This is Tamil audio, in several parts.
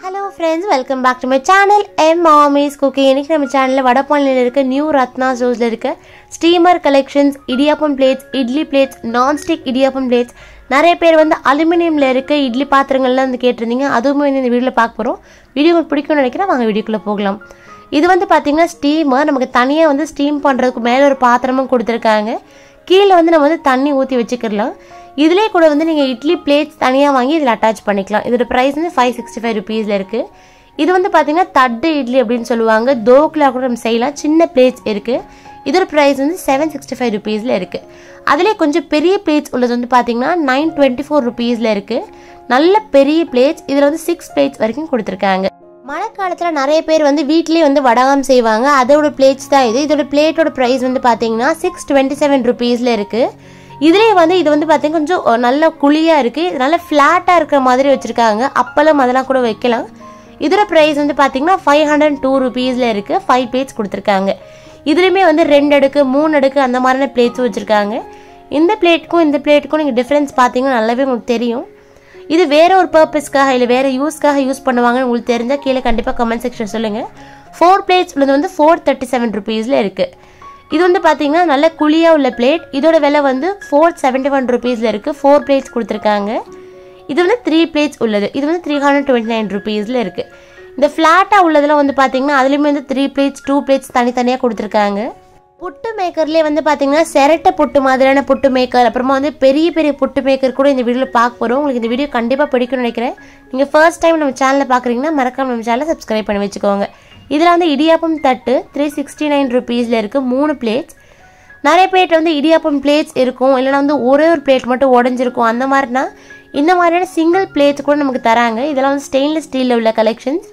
hello friends welcome back to my channel எம் மாமிஸ் குக்கிங் இன்னைக்கு நம்ம சேனலில் வடபாலியில் இருக்க நியூ ரத்னா ரோஸில் இருக்க steamer collections idiyappam plates idli plates nonstick idiyappam plates நிறைய பேர் வந்து அலுமினியமில் இருக்க இட்லி பாத்திரங்கள்லாம் வந்து கேட்டிருந்தீங்க அதுவுமே வந்து இந்த வீடியோவில் பார்க்க போகிறோம் வீடியோ உங்களுக்கு பிடிக்கும்னு நினைக்கிறேன் வாங்க வீடியோக்குள்ளே போகலாம் இது வந்து பார்த்தீங்கன்னா ஸ்டீமர் நமக்கு தனியாக வந்து ஸ்டீம் பண்ணுறதுக்கு மேலே ஒரு பாத்திரமும் கொடுத்துருக்காங்க கீழே வந்து நம்ம வந்து தண்ணி ஊற்றி வச்சுக்கிடலாம் இதிலே கூட வந்து நீங்கள் இட்லி பிளேட்ஸ் தனியாக வாங்கி இதில் அட்டாச் பண்ணிக்கலாம் இதோட ப்ரைஸ் வந்து ஃபைவ் சிக்ஸ்டி ஃபைவ் ருபீஸில் இருக்குது இது வந்து பார்த்தீங்கன்னா தட்டு இட்லி அப்படின்னு சொல்லுவாங்க தோக்கில் கூட நம்ம செய்யலாம் சின்ன பிளேட்ஸ் இருக்குது இதோட ப்ரைஸ் வந்து செவன் சிக்ஸ்டி ஃபைவ் ருபீஸில் இருக்குது அதிலே கொஞ்சம் பெரிய பிளேட்ஸ் உள்ளது வந்து பார்த்தீங்கன்னா நைன் டுவெண்ட்டி ஃபோர் ருபீஸில் இருக்குது நல்ல பெரிய பிளேட்ஸ் இதில் வந்து சிக்ஸ் பிளேட்ஸ் வரைக்கும் கொடுத்துருக்காங்க மழை காலத்தில் நிறைய பேர் வந்து வீட்லேயே வந்து வடகம் செய்வாங்க அதோட பிளேட்ஸ் தான் இது இதோட பிளேட்டோட ப்ரைஸ் வந்து பார்த்தீங்கன்னா சிக்ஸ் டுவெண்ட்டி செவன் ருபீஸில் இருக்குது இதுலேயே வந்து இது வந்து பார்த்தீங்கன்னா கொஞ்சம் அஹ், நல்ல குழியாக இருக்குது இது நல்ல ஃப்ளாட்டாக இருக்கிற மாதிரி வச்சுருக்காங்க அப்பளம் அதெல்லாம் கூட வைக்கலாம் இதோட ப்ரைஸ் வந்து பார்த்தீங்கன்னா ஃபைவ் ஹண்ட்ரட் டூ ருபீஸில் இருக்குது ஃபைவ் பிளேட்ஸ் கொடுத்துருக்காங்க இதுலேயுமே வந்து ரெண்டு அடுக்கு மூணு அடுக்கு அந்த மாதிரியான பிளேட்ஸும் வச்சுருக்காங்க இந்த பிளேட்டுக்கும் இந்த பிளேட்டுக்கும் நீங்கள் டிஃப்ரென்ஸ் பார்த்தீங்கன்னா நல்லாவே உங்களுக்கு தெரியும் இது வேற ஒரு பர்பஸ்க்காக இல்லை வேற யூஸ்க்காக யூஸ் பண்ணுவாங்கன்னு உங்களுக்கு தெரிஞ்சால் கீழே கண்டிப்பாக கமெண்ட் செக்ஷன் சொல்லுங்கள் ஃபோர் பிளேட்ஸ் உள்ளது வந்து ஃபோர் தேர்ட்டி செவன் ருபீஸில் இருக்குது இது வந்து பார்த்தீங்கன்னா நல்ல குழியாக உள்ள பிளேட் இதோட விலை வந்து ஃபோர் செவன்ட்டி ஒன் ருபீஸில் இருக்குது ஃபோர் பிளேட்ஸ் கொடுத்துருக்காங்க இது வந்து த்ரீ பிளேட்ஸ் உள்ளது இது வந்து த்ரீ ஹண்ட்ரட் டுவெண்ட்டி நைன் ருபீஸில் இருக்குது இந்த ஃப்ளாட்டாக உள்ளதில் வந்து பார்த்தீங்கன்னா அதுலேயுமே வந்து த்ரீ பிளேட்ஸ் டூ பிளேட்ஸ் தனித்தனியாக கொடுத்துருக்காங்க புட்டு மேக்கர்லேயே வந்து பார்த்தீங்கன்னா செரட்டை புட்டு மாதிரியான புட்டு மேக்கர் அப்புறமா வந்து பெரிய பெரிய புட்டு மேக்கர் கூட இந்த வீடியோவில் பார்க்க போகிறோம் உங்களுக்கு இந்த வீடியோ கண்டிப்பாக பிடிக்கும்னு நினைக்கிறேன் நீங்கள் ஃபர்ஸ்ட் டைம் நம்ம சேனலை பார்க்குறீங்கன்னா மறக்காம நம்ம சேனலை சப்ஸ்கிரைப் பண்ணி வச்சுக்கோங்க இதில் வந்து இடியாப்பம் தட்டு த்ரீ சிக்ஸ்டி நைன் ருபீஸில் இருக்குது மூணு பிளேட்ஸ் நிறைய பிளேட் வந்து இடியாப்பம் பிளேட்ஸ் இருக்கும் இல்லைனா வந்து ஒரே ஒரு பிளேட் மட்டும் உடஞ்சிருக்கும் அந்த மாதிரினா இந்த மாதிரியான சிங்கிள் பிளேட்ஸ் கூட நமக்கு தராங்க இதெல்லாம் வந்து ஸ்டெயின்லெஸ் ஸ்டீலில் உள்ள கலெக்ஷன்ஸ்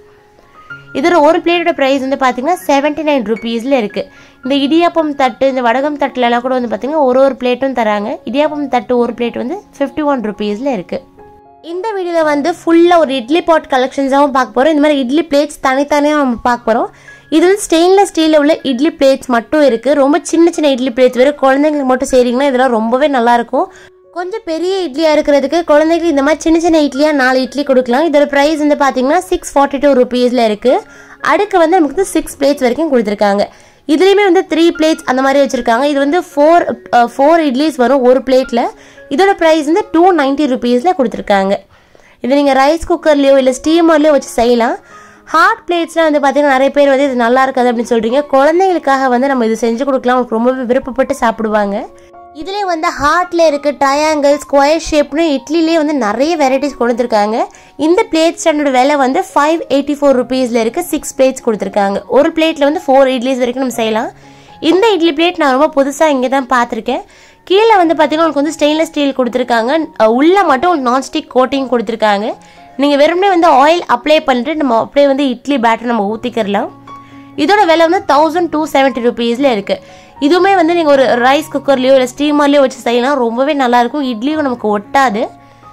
இதோட ஒரு பிளேட்டோட ப்ரைஸ் வந்து பார்த்தீங்கன்னா செவன்ட்டி நைன் ருபீஸில் இருக்குது இந்த இடியாப்பம் தட்டு இந்த வடகம் தட்டுலலாம் கூட வந்து பார்த்தீங்கன்னா ஒரு ஒரு பிளேட்டும் தராங்க இடியாப்பம் தட்டு ஒரு பிளேட் வந்து ஃபிஃப்டி ஒன் ருபீஸில் இருக்குது இந்த வீடியோவில் வந்து ஃபுல்லாக ஒரு இட்லி பாட் கலெக்ஷன்ஸாகவும் பார்க்க போகிறோம் இந்த மாதிரி இட்லி பிளேட்ஸ் தனித்தனியாக நம்ம பார்க்க போகிறோம் இது வந்து ஸ்டெயின்லெஸ் ஸ்டீலில் உள்ள இட்லி பிளேட்ஸ் மட்டும் இருக்குது ரொம்ப சின்ன சின்ன இட்லி பிளேட்ஸ் வெறும் குழந்தைங்களுக்கு மட்டும் செய்கிறீங்கன்னா இதெல்லாம் ரொம்பவே நல்லாயிருக்கும் கொஞ்சம் பெரிய இட்லியாக இருக்கிறதுக்கு குழந்தைங்களுக்கு இந்த மாதிரி சின்ன சின்ன இட்லியாக நாலு இட்லி கொடுக்கலாம் இதோட ப்ரைஸ் வந்து பார்த்தீங்கன்னா சிக்ஸ் ஃபார்ட்டி டூ ருபீஸில் இருக்குது அடுக்கு வந்து நமக்கு சிக்ஸ் பிளேட்ஸ் வரைக்கும் கொடுத்துருக்காங்க இதுலேயுமே வந்து த்ரீ பிளேட்ஸ் அந்த மாதிரி வச்சுருக்காங்க இது வந்து ஃபோர் ஃபோர் இட்லிஸ் வரும் ஒரு பிளேட்டில் இதோட ப்ரைஸ் வந்து டூ நைன்ட்டி ருபீஸில் கொடுத்துருக்காங்க இது நீங்கள் ரைஸ் குக்கர்லேயோ இல்லை ஸ்டீமர்லேயோ வச்சு செய்யலாம் ஹாட் பிளேட்ஸ்லாம் வந்து பார்த்தீங்கன்னா நிறைய பேர் வந்து இது நல்லா இருக்காது அப்படின்னு சொல்கிறீங்க குழந்தைங்களுக்காக வந்து நம்ம இது செஞ்சு கொடுக்கலாம் அவங்களுக்கு ரொம்பவே விருப்பப்பட்டு சாப்பிடுவாங்க இதுலேயே வந்து ஹார்ட்ல இருக்க ட்ரையாங்கிள் ஸ்கொயர் ஷேப்னு இட்லிலே வந்து நிறைய வெரைட்டிஸ் கொடுத்துருக்காங்க இந்த பிளேட் ஸ்டாண்டோட விலை வந்து ஃபைவ் எயிட்டி ஃபோர் ருபீஸில் இருக்க சிக்ஸ் பிளேட்ஸ் கொடுத்துருக்காங்க ஒரு பிளேட்டில் வந்து ஃபோர் இட்லிஸ் வரைக்கும் நம்ம செய்யலாம் இந்த இட்லி பிளேட் நான் ரொம்ப புதுசாக இங்கே தான் பார்த்துருக்கேன் கீழே வந்து பார்த்தீங்கன்னா உங்களுக்கு வந்து ஸ்டெயின்லெஸ் ஸ்டீல் கொடுத்துருக்காங்க அஹ் உள்ள மட்டும் நான்ஸ்டிக் கோட்டிங் கொடுத்துருக்காங்க நீங்கள் வெறுமனே வந்து ஆயில் அப்ளை பண்ணிட்டு நம்ம அப்படியே வந்து இட்லி பேட்டர் நம்ம ஊற்றிக்கிறலாம் இதோட விலை வந்து தௌசண்ட் டூ செவன்ட்டி ருபீஸில் இருக்குது இதுவுமே வந்து நீங்கள் ஒரு ரைஸ் குக்கர்லேயோ இல்லை ஸ்டீமர்லேயோ வச்சு செய்யலாம் ரொம்பவே நல்லாயிருக்கும் இட்லியும் நமக்கு ஒட்டாது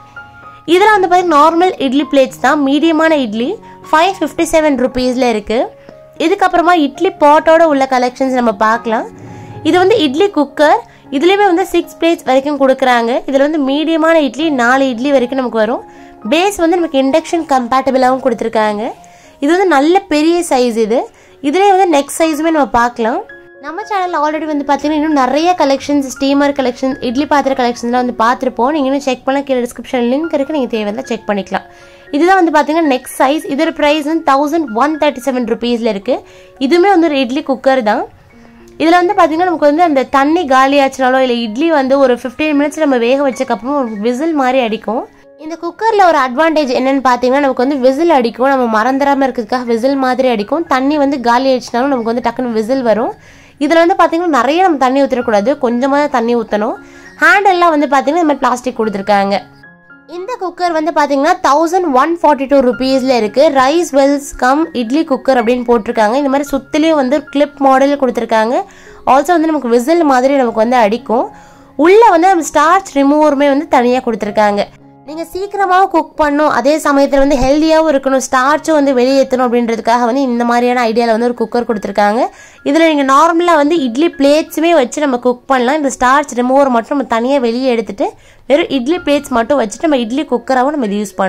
இதில் வந்து பார்த்தீங்கன்னா நார்மல் இட்லி பிளேட்ஸ் தான் மீடியமான இட்லி ஃபைவ் ஃபிஃப்டி செவன் ருபீஸில் இருக்குது இதுக்கப்புறமா இட்லி பாட்டோட உள்ள கலெக்ஷன்ஸ் நம்ம பார்க்கலாம் இது வந்து இட்லி குக்கர் இதுலேயுமே வந்து சிக்ஸ் பிளேட்ஸ் வரைக்கும் கொடுக்குறாங்க இதில் வந்து மீடியமான இட்லி நாலு இட்லி வரைக்கும் நமக்கு வரும் பேஸ் வந்து நமக்கு இண்டக்ஷன் கம்பேட்டபிளாகவும் கொடுத்துருக்காங்க இது வந்து நல்ல பெரிய சைஸ் இது இதுலேயே வந்து நெக்ஸ்ட் சைஸுமே நம்ம பார்க்கலாம் நம்ம சேனலில் ஆல்ரெடி வந்து பார்த்தீங்கன்னா இன்னும் நிறைய கலெக்ஷன்ஸ் ஸ்டீமர் கலெக்ஷன் இட்லி பாத்திர கலெக்ஷன்ஸ்லாம் வந்து பார்த்துருப்போம் நீங்கள் இன்னும் செக் பண்ண கீழே டிஸ்கிரிப்ஷன் லிங்க் இருக்குது நீங்கள் தேவையான செக் பண்ணிக்கலாம் இதுதான் வந்து பார்த்தீங்கன்னா நெக்ஸ்ட் சைஸ் இதோட ப்ரைஸ் வந்து தௌசண்ட் ஒன் தேர்ட்டி செவன் ருபீஸில் இருக்குது இதுவுமே வந்து ஒரு இட்லி குக்கர் தான் இதில் வந்து பார்த்தீங்கன்னா நமக்கு வந்து அந்த தண்ணி காலி ஆச்சுனாலோ இல்லை இட்லி வந்து ஒரு ஃபிஃப்டீன் மினிட்ஸ் நம்ம வேக வச்சக்கப்புறம் ஒரு விசில் மாதிரி அடிக்கும் இந்த குக்கரில் ஒரு அட்வான்டேஜ் என்னன்னு பார்த்தீங்கன்னா நமக்கு வந்து விசில் அடிக்கும் நம்ம மறந்துடாமல் இருக்கிறதுக்காக விசில் மாதிரி அடிக்கும் தண்ணி வந்து காலி ஆயிடுச்சுனாலும் நமக்கு வந்து டக்குன்னு விசில் வரும் இதில் வந்து பார்த்தீங்கன்னா நிறைய நம்ம தண்ணி ஊற்றக்கூடாது கொஞ்சமாக தான் தண்ணி ஊற்றணும் ஹேண்டெல்லாம் வந்து பார்த்தீங்கன்னா இந்த மாதிரி பிளாஸ்டிக் கொடுத்துருக்காங்க இந்த குக்கர் வந்து பார்த்தீங்கன்னா தௌசண்ட் ஒன் ஃபார்ட்டி டூ ருபீஸில் இருக்குது ரைஸ் வெல்ஸ் கம் இட்லி குக்கர் அப்படின்னு போட்டிருக்காங்க இந்த மாதிரி சுத்திலையும் வந்து கிளிப் மாடல் கொடுத்துருக்காங்க ஆல்சோ வந்து நமக்கு விசில் மாதிரி நமக்கு வந்து அடிக்கும் உள்ளே வந்து நம்ம ஸ்டார்ச் ரிமூவருமே வந்து தனியாக கொடுத்துருக்காங்க நீங்கள் சீக்கிரமாக குக் பண்ணும் அதே சமயத்தில் வந்து ஹெல்த்தியாகவும் இருக்கணும் ஸ்டார்ச்சும் வந்து வெளியேற்றணும் அப்படின்றதுக்காக வந்து இந்த மாதிரியான ஐடியாவில் வந்து ஒரு குக்கர் கொடுத்துருக்காங்க இதில் நீங்கள் நார்மலாக வந்து இட்லி பிளேட்ஸுமே வச்சு நம்ம குக் பண்ணலாம் இந்த ஸ்டார்ச் ரிமூவர் மட்டும் நம்ம தனியாக வெளியே எடுத்துட்டு வெறும் இட்லி பிளேட்ஸ் மட்டும் வச்சுட்டு நம்ம இட்லி குக்கராகவும் நம்ம இது யூஸ் பண்ணலாம்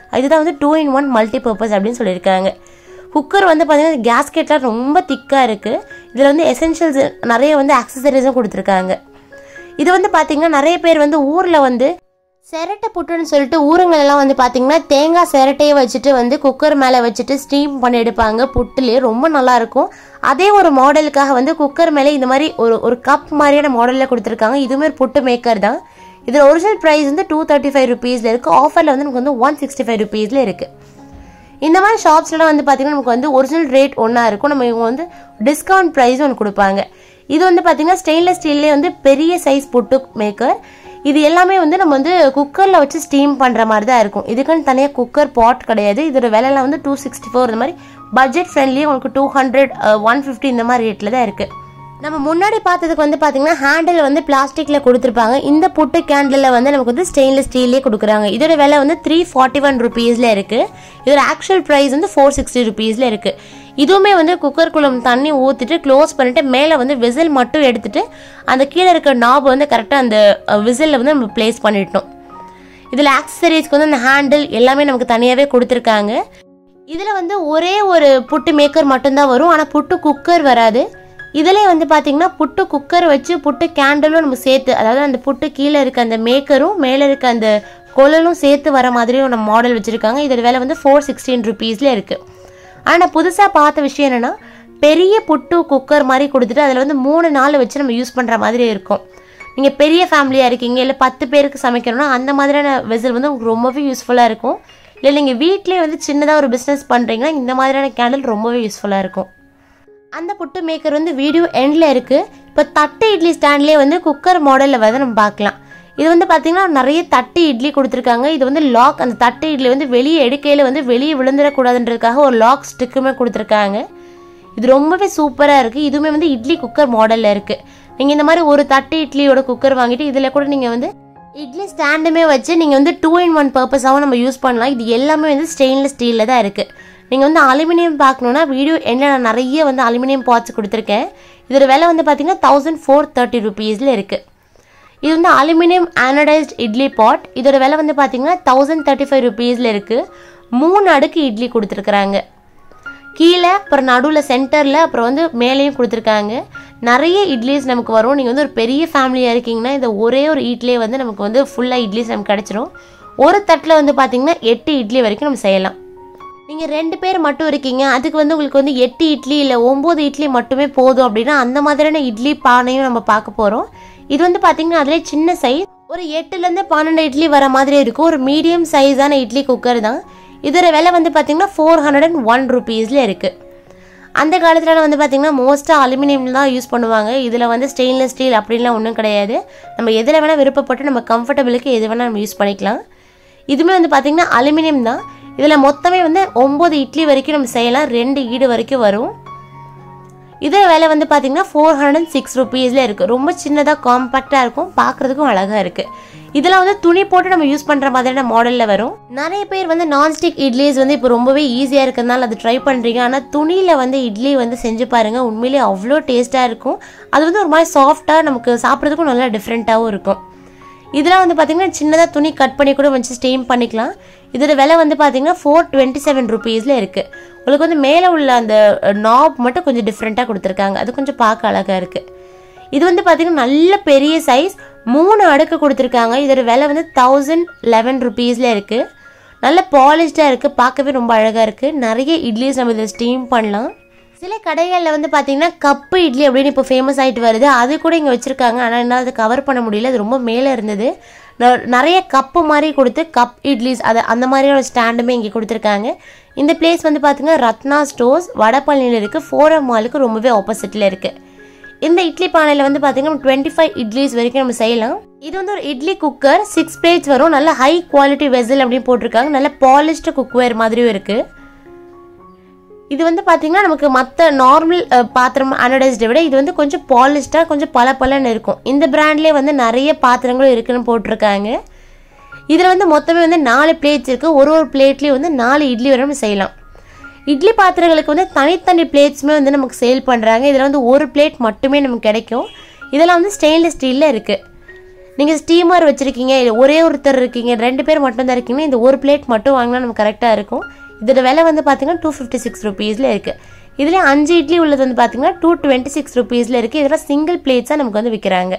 இதுதான் வந்து two in one multi purpose அப்படின்னு சொல்லியிருக்காங்க குக்கர் வந்து பார்த்தீங்கன்னா கேஸ்கெட்லாம் ரொம்ப திக்காக இருக்குது இதில் வந்து எசென்ஷியல்ஸ் நிறைய வந்து அக்சசரிஸும் கொடுத்துருக்காங்க இது வந்து பார்த்தீங்கன்னா நிறைய பேர் வந்து ஊரில் வந்து சிரட்டை புட்டுன்னு சொல்லிட்டு ஊருங்களெல்லாம் வந்து பார்த்தீங்கன்னா தேங்காய் சிரட்டையை வச்சுட்டு வந்து குக்கர் மேலே வச்சுட்டு ஸ்டீம் பண்ணி எடுப்பாங்க புட்டுலேயே ரொம்ப நல்லா இருக்கும் அதே ஒரு மாடலுக்காக வந்து குக்கர் மேலே இந்த மாதிரி ஒரு ஒரு கப் மாதிரியான மாடலில் கொடுத்துருக்காங்க இதுவுமே ஒரு புட்டு மேக்கர் தான் இதில் ஒரிஜினல் ப்ரைஸ் வந்து டூ தேர்ட்டி ஃபைவ் ருபீஸில் இருக்குது ஆஃபரில் வந்து நமக்கு வந்து ஒன் சிக்ஸ்டி ஃபைவ் ருபீஸில் இருக்குது இந்த மாதிரி ஷாப்ஸ்லாம் வந்து பார்த்தீங்கன்னா நமக்கு வந்து ஒரிஜினல் ரேட் ஒன்றா இருக்கும் நம்ம இவங்க வந்து டிஸ்கவுண்ட் ப்ரைஸும் ஒன்று கொடுப்பாங்க இது வந்து பார்த்தீங்கன்னா ஸ்டெயின்லெஸ் ஸ்டீல்லே வந்து பெரிய சைஸ் புட்டு மேக்கர் இது எல்லாமே வந்து நம்ம வந்து குக்கரில் வச்சு ஸ்டீம் பண்ணுற மாதிரி தான் இருக்கும் இதுக்குன்னு தனியாக குக்கர் பாட் கிடையாது இதோட விலைலாம் வந்து டூ சிக்ஸ்டி ஃபோர் இந்த மாதிரி பட்ஜெட் ஃப்ரெண்ட்லி உங்களுக்கு டூ ஹண்ட்ரட் ஒன் ஃபிஃப்டி இந்த மாதிரி ரேட்டில் தான் இருக்குது நம்ம முன்னாடி பார்த்ததுக்கு வந்து பார்த்தீங்கன்னா ஹேண்டில் வந்து பிளாஸ்டிக்கில் கொடுத்துருப்பாங்க இந்த புட்டு கேண்டிலில் வந்து நமக்கு வந்து ஸ்டெயின்லெஸ் ஸ்டீல்லே கொடுக்குறாங்க இதோட விலை வந்து த்ரீ ஃபார்ட்டி ஒன் ருபீஸில் இருக்குது இதோட ஆக்சுவல் ப்ரைஸ் வந்து ஃபோர் சிக்ஸ்டி ருபீஸில் இருக்குது இதுவுமே வந்து குக்கருக்குள்ள தண்ணி ஊற்றிட்டு க்ளோஸ் பண்ணிட்டு மேலே வந்து விசில் மட்டும் எடுத்துட்டு அந்த கீழே இருக்க நாப் வந்து கரெக்டாக அந்த விசிலில் வந்து நம்ம ப்ளேஸ் பண்ணிட்டோம் இதில் ஆக்சசரிஸ்க்கு வந்து அந்த ஹேண்டில் எல்லாமே நமக்கு தனியாகவே கொடுத்துருக்காங்க இதில் வந்து ஒரே ஒரு புட்டு மேக்கர் மட்டும்தான் வரும் ஆனால் புட்டு குக்கர் வராது இதிலே வந்து பார்த்தீங்கன்னா புட்டு குக்கர் வச்சு புட்டு கேண்டலும் நம்ம சேர்த்து அதாவது அந்த புட்டு கீழே இருக்க அந்த மேக்கரும் மேலே இருக்க அந்த குழலும் சேர்த்து வர மாதிரியும் நம்ம மாடல் வச்சுருக்காங்க இதோட விலை வந்து ஃபோர் சிக்ஸ்டீன் ருபீஸில் இருக்குது ஆனால் புதுசாக பார்த்த விஷயம் என்னென்னா பெரிய புட்டு குக்கர் மாதிரி கொடுத்துட்டு அதில் வந்து மூணு நாள் வச்சு நம்ம யூஸ் பண்ணுற மாதிரி இருக்கும் நீங்கள் பெரிய ஃபேமிலியாக இருக்கீங்க இல்லை பத்து பேருக்கு சமைக்கணும்னா அந்த மாதிரியான வெசல் வந்து உங்களுக்கு ரொம்பவே யூஸ்ஃபுல்லாக இருக்கும் இல்லை நீங்கள் வீட்டிலே வந்து சின்னதாக ஒரு பிஸ்னஸ் பண்ணுறீங்கன்னா இந்த மாதிரியான கேண்டில் ரொம்பவே யூஸ்ஃபுல்லாக இருக்கும் அந்த புட்டு மேக்கர் வந்து வீடியோ எண்டில் இருக்குது இப்போ தட்டு இட்லி ஸ்டாண்ட்லேயே வந்து குக்கர் மாடலில் வந்து நம்ம பார்க்கலாம் இது வந்து பார்த்தீங்கன்னா நிறைய தட்டு இட்லி கொடுத்துருக்காங்க இது வந்து லாக் அந்த தட்டு இட்லி வந்து வெளியே எடுக்கையில் வந்து வெளியே விழுந்துடக்கூடாதுன்றதுக்காக ஒரு லாக் ஸ்டிக்குமே கொடுத்துருக்காங்க இது ரொம்பவே சூப்பராக இருக்குது இதுவுமே வந்து இட்லி குக்கர் மாடலில் இருக்குது நீங்கள் இந்த மாதிரி ஒரு தட்டு இட்லியோட குக்கர் வாங்கிட்டு இதில் கூட நீங்கள் வந்து இட்லி ஸ்டாண்டுமே வச்சு நீங்கள் வந்து டூ இன் ஒன் பர்பஸாகவும் நம்ம யூஸ் பண்ணலாம் இது எல்லாமே வந்து ஸ்டெயின்லெஸ் ஸ்டீலில் தான் இருக்குது நீங்கள் வந்து அலுமினியம் பார்க்கணுன்னா வீடியோ என்ன நான் நிறைய வந்து அலுமினியம் பாட்ஸ் கொடுத்துருக்கேன் இதோட விலை வந்து பார்த்தீங்கன்னா தௌசண்ட் ஃபோர் தேர்ட்டி ருபீஸில் இருக்குது இது வந்து அலுமினியம் ஆனடைஸ்ட் இட்லி பாட் இதோட விலை வந்து பார்த்தீங்கன்னா தௌசண்ட் தேர்ட்டி ஃபைவ் ருபீஸில் இருக்குது மூணு அடுக்கு இட்லி கொடுத்துருக்குறாங்க கீழே அப்புறம் நடுவில் சென்டரில் அப்புறம் வந்து மேலேயும் கொடுத்துருக்காங்க நிறைய இட்லிஸ் நமக்கு வரும் நீங்கள் வந்து ஒரு பெரிய ஃபேமிலியாக இருக்கீங்கன்னா இந்த ஒரே ஒரு இட்லியே வந்து நமக்கு வந்து ஃபுல்லாக இட்லிஸ் நமக்கு கிடச்சிரும் ஒரு தட்டில் வந்து பார்த்தீங்கன்னா எட்டு இட்லி வரைக்கும் நம்ம செய்யலாம் நீங்கள் ரெண்டு பேர் மட்டும் இருக்கீங்க அதுக்கு வந்து உங்களுக்கு வந்து எட்டு இட்லி இல்லை ஒம்பது இட்லி மட்டுமே போதும் அப்படின்னா அந்த மாதிரியான இட்லி பானையும் நம்ம பார்க்க போகிறோம் இது வந்து பார்த்தீங்கன்னா அதிலே சின்ன சைஸ் ஒரு எட்டுலேருந்து பன்னெண்டு இட்லி வர மாதிரி இருக்கும் ஒரு மீடியம் சைஸான இட்லி குக்கர் தான் இதோட விலை வந்து பார்த்தீங்கன்னா ஃபோர் ஹண்ட்ரட் அண்ட் ஒன் ருபீஸில் இருக்குது அந்த காலத்தில் வந்து பார்த்திங்கன்னா மோஸ்ட்டாக அலுமினியம் தான் யூஸ் பண்ணுவாங்க இதில் வந்து ஸ்டெயின்லெஸ் ஸ்டீல் அப்படின்லாம் ஒன்றும் கிடையாது நம்ம எதில் வேணால் விருப்பப்பட்டு நம்ம கம்ஃபர்டபுளுக்கு எது வேணால் நம்ம யூஸ் பண்ணிக்கலாம் இதுவுமே வந்து பார்த்திங்கன்னா அலுமினியம் தான் இதில் மொத்தமே வந்து ஒம்பது இட்லி வரைக்கும் நம்ம செய்யலாம் ரெண்டு ஈடு வரைக்கும் வரும் இதே விலை வந்து பார்த்தீங்கன்னா ஃபோர் ஹண்ட்ரட் சிக்ஸ் ருபீஸில் இருக்குது ரொம்ப சின்னதாக காம்பேக்டாக இருக்கும் பார்க்குறதுக்கும் அழகாக இருக்குது இதெல்லாம் வந்து துணி போட்டு நம்ம யூஸ் பண்ணுற மாதிரியான மாடலில் வரும் நிறைய பேர் வந்து நான்ஸ்டிக் இட்லிஸ் வந்து இப்போ ரொம்பவே ஈஸியாக இருக்கிறதுனால அது ட்ரை பண்ணுறீங்க ஆனால் துணியில் வந்து இட்லி வந்து செஞ்சு பாருங்கள் உண்மையிலேயே அவ்வளோ டேஸ்ட்டாக இருக்கும் அது வந்து ஒரு மாதிரி சாஃப்டாக நமக்கு சாப்பிட்றதுக்கும் நல்லா டிஃப்ரெண்ட்டாகவும் இருக்கும் இதெல்லாம் வந்து பார்த்தீங்கன்னா சின்னதாக துணி கட் பண்ணி கூட வச்சு ஸ்டீம் பண்ணிக்கலாம் இதோட விலை வந்து பார்த்தீங்கன்னா ஃபோர் டுவெண்ட்டி செவன் ருபீஸில் இருக்குது உங்களுக்கு வந்து மேலே உள்ள அந்த நாப் மட்டும் கொஞ்சம் டிஃப்ரெண்ட்டாக கொடுத்துருக்காங்க அது கொஞ்சம் பார்க்க அழகாக இருக்குது இது வந்து பார்த்தீங்கன்னா நல்ல பெரிய சைஸ் மூணு அடுக்கு கொடுத்துருக்காங்க இதோட விலை வந்து தௌசண்ட் லெவன் ருபீஸில் இருக்குது நல்ல பாலிஷ்டாக இருக்குது பார்க்கவே ரொம்ப அழகாக இருக்குது நிறைய இட்லிஸ் நம்ம இதில் ஸ்டீம் பண்ணலாம் சில கடைகளில் வந்து பார்த்தீங்கன்னா கப்பு இட்லி அப்படின்னு இப்போ ஃபேமஸ் ஆகிட்டு வருது அது கூட இங்கே வச்சுருக்காங்க ஆனால் என்னால் அதை கவர் பண்ண முடியல அது ரொம்ப மேலே இருந்தது ந- நிறைய கப்பு மாதிரி கொடுத்து கப் இட்லிஸ் அது அந்த மாதிரியான ஸ்டாண்டுமே இங்கே கொடுத்துருக்காங்க இந்த பிளேஸ் வந்து பார்த்தீங்கன்னா ரத்னா ஸ்டோர்ஸ் வடபழனியில் இருக்குது ஃபோரம் மாலுக்கு ரொம்பவே ஆப்போசிட்டில் இருக்குது இந்த இட்லி பானையில் வந்து பார்த்தீங்கன்னா டுவெண்ட்டி ஃபைவ் இட்லிஸ் வரைக்கும் நம்ம செய்யலாம் இது வந்து ஒரு இட்லி குக்கர் சிக்ஸ் பிளேட்ஸ் வரும் நல்ல ஹை குவாலிட்டி வெசல் அப்படின்னு போட்டிருக்காங்க நல்ல பாலிஷ்டு குக்வேர் மாதிரியும் இருக்குது இது வந்து பார்த்தீங்கன்னா நமக்கு மற்ற நார்மல் பாத்திரம் அனடைஸ்டை விட இது வந்து கொஞ்சம் பாலிஷ்டாக கொஞ்சம் பளபளன்னு இருக்கும் இந்த பிராண்ட்லேயே வந்து நிறைய பாத்திரங்களும் இருக்குன்னு போட்டிருக்காங்க இதில் வந்து மொத்தமே வந்து நாலு பிளேட்ஸ் இருக்குது ஒரு ஒரு பிளேட்லேயும் வந்து நாலு இட்லி வரை நம்ம செய்யலாம் இட்லி பாத்திரங்களுக்கு வந்து தனித்தனி பிளேட்ஸுமே வந்து நமக்கு சேல் பண்ணுறாங்க இதில் வந்து ஒரு பிளேட் மட்டுமே நமக்கு கிடைக்கும் இதெல்லாம் வந்து ஸ்டெயின்லெஸ் ஸ்டீலில் இருக்குது நீங்கள் ஸ்டீமர் வச்சுருக்கீங்க இல்லை ஒரே ஒருத்தர் இருக்கீங்க ரெண்டு பேர் மட்டும் தான் இருக்கீங்கன்னா இந்த ஒரு பிளேட் மட்டும் வாங்கினா நமக்கு கரெக்டாக இருக்கும் இதோட விலை வந்து பார்த்தீங்கன்னா டூ ஃபிஃப்டி சிக்ஸ் ருபீஸில் இருக்குது இதில் அஞ்சு இட்லி உள்ளது வந்து பார்த்தீங்கன்னா டூ டுவெண்ட்டி சிக்ஸ் ருபீஸில் இருக்குது இதெல்லாம் சிங்கிள் பிளேட்ஸாக நமக்கு வந்து விற்கிறாங்க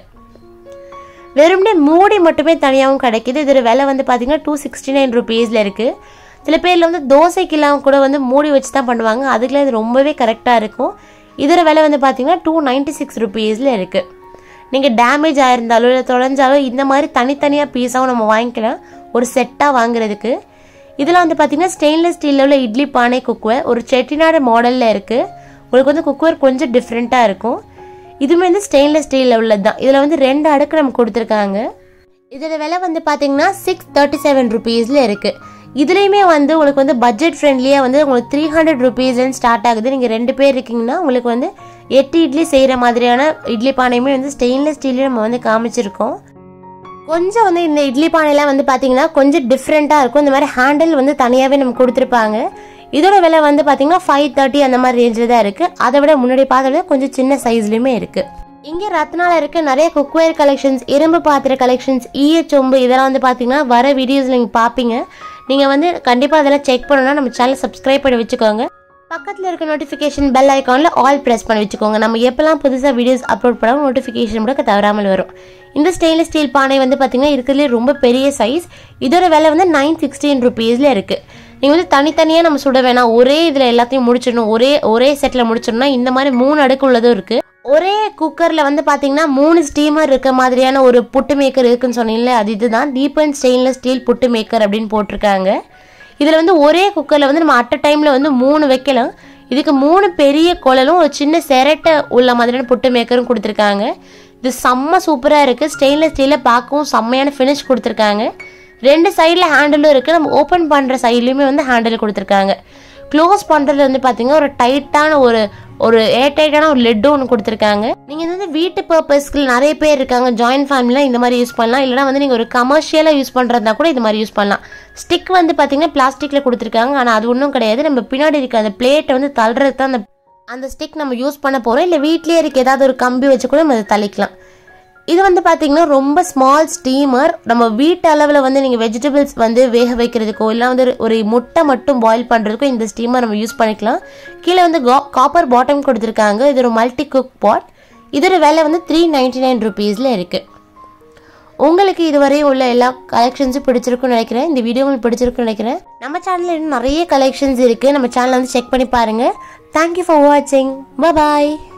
வெறும்னே மூடி மட்டுமே தனியாகவும் கிடைக்குது இதோட விலை வந்து பார்த்தீங்கன்னா டூ சிக்ஸ்டி நைன் ருபீஸில் இருக்குது சில பேரில் வந்து தோசைக்கெல்லாம் கூட வந்து மூடி வச்சு தான் பண்ணுவாங்க அதுக்குலாம் இது ரொம்பவே கரெக்டாக இருக்கும் இதோட விலை வந்து பார்த்தீங்கன்னா டூ நைன்ட்டி சிக்ஸ் ருபீஸில் இருக்குது நீங்கள் டேமேஜ் ஆயிருந்தாலோ இல்லை தொலைஞ்சாலோ இந்த மாதிரி தனித்தனியாக பீஸாகவும் நம்ம வாங்கிக்கலாம் ஒரு செட்டாக வாங்குறதுக்கு இதில் வந்து பார்த்தீங்கன்னா ஸ்டெயின்லெஸ் ஸ்டீலில் உள்ள இட்லி பானை குக்வேர் ஒரு செட்டிநாடு மாடலில் இருக்குது உங்களுக்கு வந்து குக்வேர் கொஞ்சம் டிஃப்ரெண்ட்டாக இருக்கும் இதுவுமே வந்து ஸ்டெயின்லெஸ் ஸ்டீலில் உள்ளது தான் இதில் வந்து ரெண்டு அடுக்கு நம்ம கொடுத்துருக்காங்க இதோட விலை வந்து பார்த்தீங்கன்னா சிக்ஸ் தேர்ட்டி செவன் ருபீஸில் இருக்குது இதுலேயுமே வந்து உங்களுக்கு வந்து பட்ஜெட் ஃப்ரெண்ட்லியாக வந்து உங்களுக்கு த்ரீ ஹண்ட்ரட் ருபீஸ்ன்னு ஸ்டார்ட் ஆகுது நீங்கள் ரெண்டு பேர் இருக்கீங்கன்னா உங்களுக்கு வந்து எட்டு இட்லி செய்கிற மாதிரியான இட்லி பானையுமே வந்து ஸ்டெயின்லெஸ் ஸ்டீல்லே நம்ம வந்து காமிச்சிருக்கோம் கொஞ்சம் வந்து இந்த இட்லி பானைலாம் வந்து பார்த்தீங்கன்னா கொஞ்சம் டிஃப்ரெண்ட்டாக இருக்கும் இந்த மாதிரி ஹேண்டில் வந்து தனியாகவே நம்ம கொடுத்துருப்பாங்க இதோட விலை வந்து பார்த்தீங்கன்னா ஃபைவ் தேர்ட்டி அந்த மாதிரி ரேஞ்சில் தான் இருக்குது அதை விட முன்னாடி பார்த்தது கொஞ்சம் சின்ன சைஸ்லையுமே இருக்குது இங்கே ரத்னால இருக்க நிறைய குக்வேர் கலெக்ஷன்ஸ் இரும்பு பாத்திர கலெக்ஷன்ஸ் ஈயச்சொம்பு இதெல்லாம் வந்து பார்த்தீங்கன்னா வர வீடியோஸில் நீங்கள் பார்ப்பீங்க நீங்கள் வந்து கண்டிப்பாக அதெல்லாம் செக் பண்ணணும்னா நம்ம சேனல் சப்ஸ்கிரைப் பண்ணி வச்சுக்கோங்க பக்கத்தில் இருக்க நோட்டிஃபிகேஷன் பெல் ஐக்கானில் ஆல் ப்ரெஸ் பண்ணி வச்சுக்கோங்க நம்ம எப்போல்லாம் புதுசாக வீடியோஸ் அப்லோட் பண்ணாலும் நோட்டிஃபிகேஷன் கூட தவறாமல் வரும் இந்த ஸ்டெயின்லெஸ் ஸ்டீல் பானை வந்து பார்த்தீங்கன்னா இருக்கிறதுலே ரொம்ப பெரிய சைஸ் இதோட விலை வந்து நைன் சிக்ஸ்டீன் ருபீஸில் இருக்குது நீங்கள் வந்து தனித்தனியாக நம்ம சுட வேணாம் ஒரே இதில் எல்லாத்தையும் முடிச்சிடணும் ஒரே ஒரே செட்டில் முடிச்சிடணும்னா இந்த மாதிரி மூணு அடுக்கு உள்ளதும் இருக்குது ஒரே குக்கரில் வந்து பார்த்தீங்கன்னா மூணு ஸ்டீமர் இருக்க மாதிரியான ஒரு புட்டு மேக்கர் இருக்குன்னு சொன்னீங்களே அது இதுதான் deep and stainless steel puttu maker அப்படின்னு போட்டிருக்காங்க இதில் வந்து ஒரே குக்கரில் வந்து நம்ம அட் அ டைமில் வந்து மூணு வைக்கலாம் இதுக்கு மூணு பெரிய குழலும் ஒரு சின்ன செரட்டை உள்ள மாதிரியான புட்டு மேக்கரும் கொடுத்துருக்காங்க இது செம்ம சூப்பராக இருக்குது ஸ்டெயின்லெஸ் ஸ்டீலில் பார்க்கவும் செம்மையான ஃபினிஷ் கொடுத்துருக்காங்க ரெண்டு சைடில் ஹேண்டிலும் இருக்குது நம்ம ஓப்பன் பண்ணுற சைட்லேயுமே வந்து ஹேண்டில் கொடுத்துருக்காங்க க்ளோஸ் பண்ணுறது வந்து பார்த்தீங்கன்னா ஒரு டைட்டான ஒரு ஒரு ஏர் டைட்டான ஒரு லெட்டும் ஒன்று கொடுத்துருக்காங்க நீங்கள் வந்து வீட்டு பர்பஸ்க்கு நிறைய பேர் இருக்காங்க ஜாயின்ட் ஃபேமிலிலாம் இந்த மாதிரி யூஸ் பண்ணலாம் இல்லைனா வந்து நீங்கள் ஒரு கமர்ஷியலாக யூஸ் பண்ணுறதா கூட இது மாதிரி யூஸ் பண்ணலாம் ஸ்டிக் வந்து பார்த்தீங்கன்னா பிளாஸ்டிக்கில் கொடுத்துருக்காங்க ஆனால் அது ஒன்றும் கிடையாது நம்ம பின்னாடி இருக்க அந்த பிளேட்டை வந்து தள்ளுறது தான் அந்த அந்த ஸ்டிக் நம்ம யூஸ் பண்ண போகிறோம் இல்லை வீட்லேயே இருக்க ஏதாவது ஒரு கம்பி வச்சு கூட நம்ம அதை தள்ளிக்கலாம் இது வந்து பார்த்தீங்கன்னா ரொம்ப ஸ்மால் ஸ்டீமர் நம்ம வீட்டு அளவில் வந்து நீங்கள் வெஜிடபிள்ஸ் வந்து வேக வைக்கிறதுக்கோ இல்லை வந்து ஒரு- ஒரு முட்டை மட்டும் பாயில் பண்ணுறதுக்கோ இந்த ஸ்டீமர் நம்ம யூஸ் பண்ணிக்கலாம் கீழே வந்து காப்பர் பாட்டம் கொடுத்துருக்காங்க இது ஒரு மல்டி குக் பாட் இதோட விலை வந்து த்ரீ நைன்டி நைன் ருபீஸில் இருக்குது உங்களுக்கு இதுவரை உள்ள எல்லா கலெக்ஷன்ஸும் பிடிச்சிருக்குன்னு நினைக்கிறேன் இந்த வீடியோ உங்களுக்கு பிடிச்சிருக்குன்னு நினைக்கிறேன் நம்ம சேனலில் இன்னும் நிறைய கலெக்ஷன்ஸ் இருக்குது நம்ம சேனலை வந்து செக் பண்ணி பாருங்கள் தேங்க்யூ ஃபார் வாட்சிங் பாய்